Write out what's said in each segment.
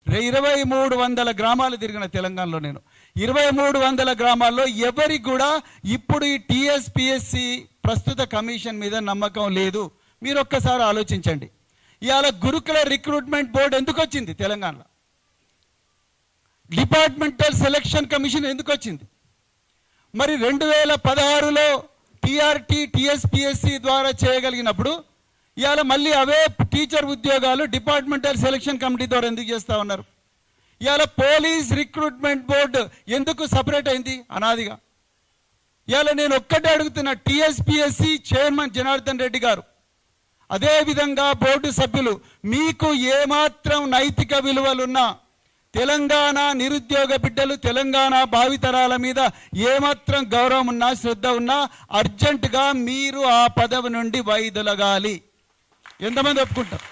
రె- ఇరవై మూడు వందల గ్రామాలు తిరిగిన తెలంగాణలో నేను ఇరవై మూడు వందల గ్రామాల్లో ఎవరికి కూడా ఇప్పుడు ఈ టిఎస్పిఎస్సి ప్రస్తుత కమిషన్ మీద నమ్మకం లేదు మీరు ఒక్కసారి ఆలోచించండి ఇవాళ గురుకుల రిక్రూట్మెంట్ బోర్డు ఎందుకు వచ్చింది తెలంగాణలో డిపార్ట్మెంటల్ సెలక్షన్ కమిషన్ ఎందుకు వచ్చింది మరి రెండు వేల పదహారులో టీఆర్టీ టిఎస్పిఎస్సి ద్వారా చేయగలిగినప్పుడు ఇవాళ మళ్ళీ అవే టీచర్ ఉద్యోగాలు డిపార్ట్మెంటల్ సెలక్షన్ కమిటీ ద్వారా ఎందుకు చేస్తా ఉన్నారు ఇవాళ పోలీస్ రిక్రూట్మెంట్ బోర్డు ఎందుకు సపరేట్ అయింది అనాదిగా ఇవాళ నేను ఒక్కటే అడుగుతున్న టిఎస్పిఎస్సి చైర్మన్ జనార్దన్ రెడ్డి గారు అదే విధంగా బోర్డు సభ్యులు మీకు ఏమాత్రం నైతిక విలువలున్నా తెలంగాణ నిరుద్యోగ బిడ్డలు తెలంగాణ భావితరాల మీద ఏమాత్రం గౌరవం ఉన్నా శ్రద్ధ ఉన్నా అర్జెంటుగా మీరు ఆ పదవి నుండి వైదొలగాలి ఎంతమంది ఒప్పుకుంటారు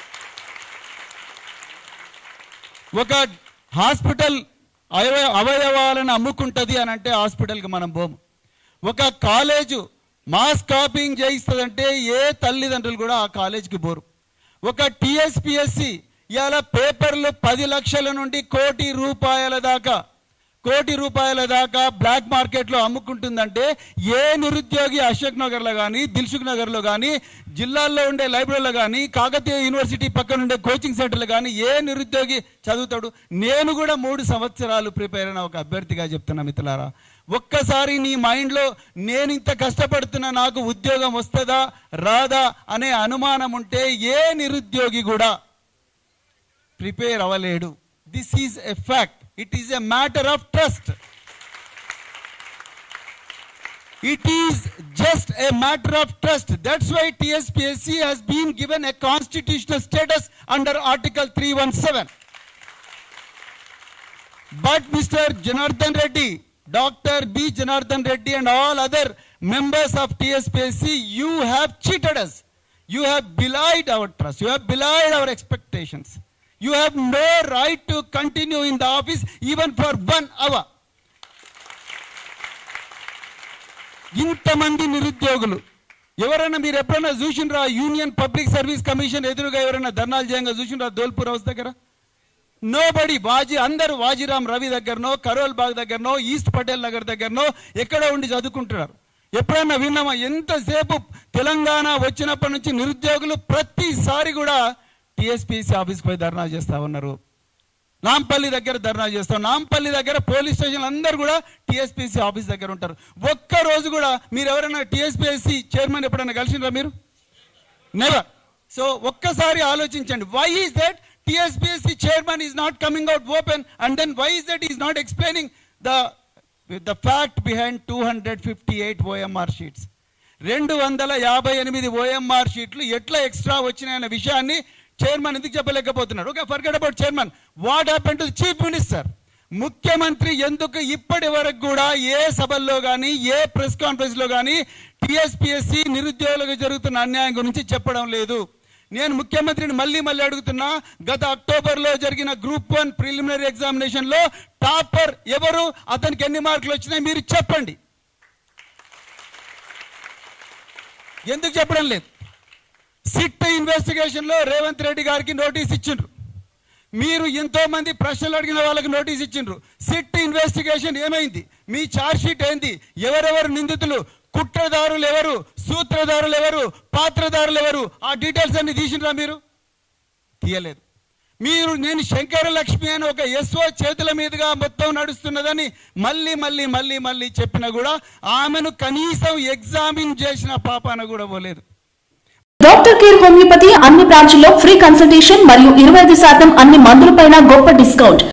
ఒక హాస్పిటల్ అవయ అవయవాలను అమ్ముకుంటుంది అని అంటే హాస్పిటల్కి మనం పోము ఒక కాలేజు మాస్ కాపింగ్ చేయిస్తుందంటే ఏ తల్లిదండ్రులు కూడా ఆ కాలేజీకి పోరు ఒక టిఎస్పిఎస్సి ఇవాళ పేపర్లు పది లక్షల నుండి కోటి రూపాయల దాకా కోటి రూపాయల దాకా బ్లాక్ మార్కెట్లో అమ్ముకుంటుందంటే ఏ నిరుద్యోగి అశోక్ నగర్లో కానీ దిల్సుఖ్ నగర్లో కానీ జిల్లాల్లో ఉండే లైబ్రరీలో కానీ కాకతీయ యూనివర్సిటీ పక్కన ఉండే కోచింగ్ సెంటర్లు కానీ ఏ నిరుద్యోగి చదువుతాడు నేను కూడా మూడు సంవత్సరాలు ప్రిపేర్ అయిన ఒక అభ్యర్థిగా చెప్తున్నా మిత్రులారా ఒక్కసారి నీ మైండ్లో నేను ఇంత కష్టపడుతున్నా నాకు ఉద్యోగం వస్తుందా రాదా అనే అనుమానం ఉంటే ఏ నిరుద్యోగి కూడా ప్రిపేర్ అవ్వలేడు this is a fact it is a matter of trust It is just a matter of trust. That's why TSPSC has been given a constitutional status under Article 317. But Mr. Janardhan Reddy, Dr. B. Janardhan Reddy and all other members of TSPSC, you have cheated us. You have belied our trust. You have belied our expectations. You have no right to continue in the office even for one hour. ఇంతమంది నిరుద్యోగులు ఎవరైనా మీరు ఎప్పుడైనా చూసిండ్రా union public service commission ఎదురుగా ఎవరైనా ధర్నాలు చేయంగా చూసిండ్రా దోల్పూర్ హౌస్ దగ్గర నో బడి వాజీ అందరూ వాజీరామ్ రవి దగ్గరనో కరోల్ బాగ్ దగ్గరనో ఈస్ట్ పటేల్ నగర్ దగ్గరనో ఎక్కడో ఉండి చదువుకుంటున్నారు ఎప్పుడైనా విన్నామా ఎంతసేపు తెలంగాణ వచ్చినప్పటి నుంచి నిరుద్యోగులు ప్రతిసారి కూడా టిఎస్పిసి ఆఫీస్కి పోయి ధర్నా చేస్తా ఉన్నారు నాంపల్లి దగ్గర ధర్నా చేస్తాం నాంపల్లి దగ్గర పోలీస్ స్టేషన్ అందరు కూడా టిఎస్పిసి ఆఫీస్ దగ్గర ఉంటారు ఒక్క రోజు కూడా మీరు ఎవరైనా టిఎస్పిఎస్సి చైర్మన్ ఎప్పుడైనా కలిసిండ్రా మీరు నెవర్ సో ఒక్కసారి ఆలోచించండి why is that TSPSC chairman is not coming out open and then why is that is not explaining the the fact behind two hundred fifty eight OMR sheets రెండు వందల యాభై ఎనిమిది OMR షీట్లు ఎట్లా extra వచ్చినాయన్న విషయాన్ని chairman ఎందుకు చెప్పలేకపోతున్నాడు okay forget about chairman what happen to chief minister ముఖ్యమంత్రి ఎందుకు ఇప్పటి వరకు కూడా ఏ సభల్లో కానీ ఏ ప్రెస్ కాన్ఫరెన్స్ లో కానీ టిఎస్పిఎస్సి నిరుద్యోగులకు జరుగుతున్న అన్యాయం గురించి చెప్పడం లేదు నేను ముఖ్యమంత్రిని మళ్ళీ మళ్ళీ అడుగుతున్నా గత అక్టోబర్ లో జరిగిన గ్రూప్ వన్ ప్రిలిమినరీ ఎగ్జామినేషన్ లో టాపర్ ఎవరు అతనికి ఎన్ని మార్కులు వచ్చినాయి మీరు చెప్పండి ఎందుకు చెప్పడం లేదు సిట్ ఇన్వెస్టిగేషన్ లో రేవంత్ రెడ్డి గారికి నోటీస్ ఇచ్చిండ్రు మీరు ఎంతో మంది ప్రశ్నలు అడిగిన వాళ్ళకి నోటీస్ ఇచ్చిండ్రు సిట్ ఇన్వెస్టిగేషన్ ఏమైంది మీ ఛార్జ్ షీట్ ఏంది ఎవరెవరు నిందితులు కుట్రదారులు ఎవరు సూత్రధారులు ఎవరు పాత్రధారులు ఎవరు ఆ డీటెయిల్స్ అన్ని తీసిండ్రా మీరు తీయలేదు మీరు నేను శంకర లక్ష్మి అని ఒక ఎస్ఓ చేతుల మీదుగా మొత్తం నడుస్తున్నదని మళ్ళీ మళ్ళీ మళ్ళీ మళ్ళీ చెప్పినా కూడా ఆమెను కనీసం ఎగ్జామిన్ చేసిన పాపాన కూడా పోలేదు డాక్టర్ కేర్ హోమియోపతి అన్ని బ్రాంచ్ల్లో ఫ్రీ కన్సల్టేషన్ మరియు ఇరవై ఐదు శాతం అన్ని మందులపైన గొప్ప డిస్కౌంట్